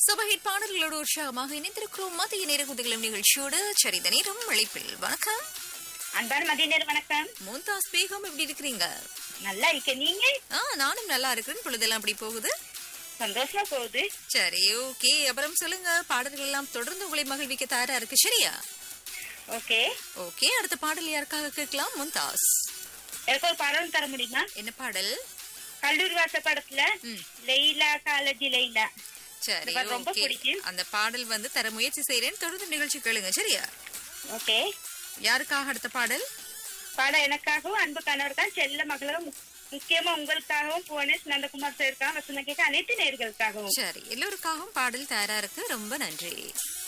சபஹிட் பாடல்களோடு உற்சாகமாக இணைந்திருக்கிறோம் மதிய நேர குதிகளும் நிகழ்ச்சியோடு சரித நேரம் அழைப்பில் வணக்கம் அன்பான மதிய நேரம் வணக்கம் மும்தாஸ் பேகம் எப்படி இருக்கிறீங்க நல்லா இருக்க நீங்க ஆ நானும் நல்லா இருக்கிறேன் பொழுதெல்லாம் அப்படி போகுது சந்தோஷமா போகுது சரி ஓகே அப்புறம் சொல்லுங்க பாடல்கள் எல்லாம் தொடர்ந்து உங்களை மகிழ்விக்க தயாரா இருக்கு சரியா ஓகே ஓகே அடுத்த பாடல் யாருக்காக கேட்கலாம் மும்தாஸ் எனக்கு ஒரு பாடம் தர முடியுமா என்ன பாடல் கல்லூரி வாச படத்துல ம். லெய்லா காலேஜ் லெய்லா சரி இந்த பாடல் ரொம்ப ஓகே பிடிக்கும். அந்த பாடல் வந்து தர முயற்சி செய்றேன் தொடர்ந்து நிகழ்ச்சி கேளுங்க சரியா ஓகே யாருக்காக அடுத்த பாடல் பாடம் எனக்காகவும் அன்பு கணவருக்காக செல்ல மகளும் முக்கியமா உங்களுக்காகவும் புவனேஷ் நந்தகுமார் சாருக்காகவும் வசந்த கேட்க அனைத்து நேர்களுக்காகவும் சரி எல்லோருக்காகவும் பாடல் தயாரா இருக்கு ரொம்ப நன்றி